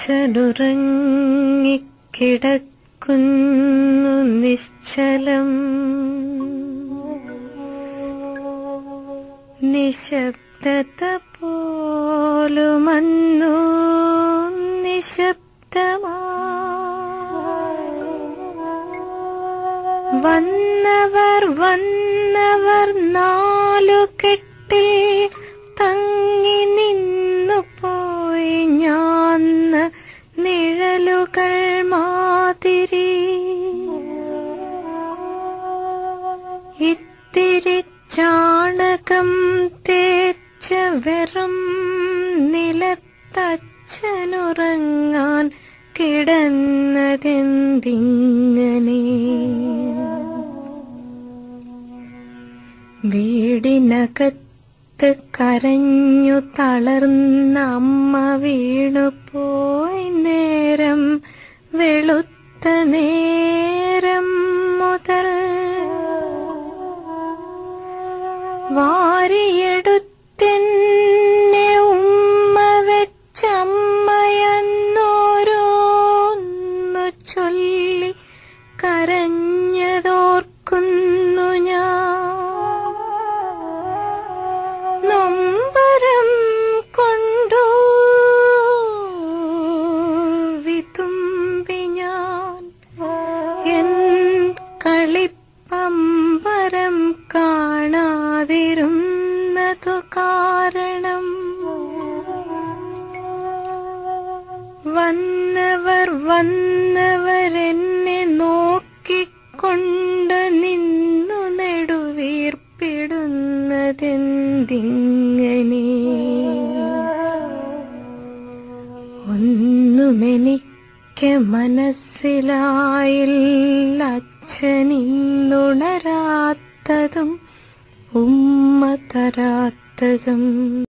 അച്ഛനുറങ്ങിക്കിടക്കുന്നു നിശ്ചലം നിശബ്ദത പോലുമന്നു നിശബ്ദമായി വന്നവർ വന്നവർ നാലു കെട്ടിൽ തങ്ങി നിന്നു പോയി ഞാൻ നിഴലുകൾ മാതിരി ഇത്തിരി ചാണകം തേച്ച വെറും നിലത്തച്ഛനുറങ്ങാൻ കിടന്നതെന്തിങ്ങനെ വീടിനകത്ത് കരഞ്ഞു തളർന്ന അമ്മ വീണുപോയി നേരം വെളുത്ത നേരം മുതൽ വാരിയെടുത്തെന്നെ ഉമ്മ വെച്ചമ്മയെന്നോരോന്നു ചൊല്ലി കരഞ്ഞതോർക്കുന്നു ഞാൻ നൊമ്പരം കൊണ്ടു വിതുമ്പി ഞാൻ എൻ കളിപ്പമ്പരം കാണാതിരുന്നതു കാരണം വന്നവർ വന്നവരെന്നെ നോക്കിക്കൊണ്ട് നിന്നു നെടുവീർപ്പിടുന്നതെന്തിങ്ങനെ ഒന്നുമെനിക്ക് മനസ്സിലായില്ല അച്ഛനിന്നുണരാത്തതും ഉമ്മ തരാത്തതും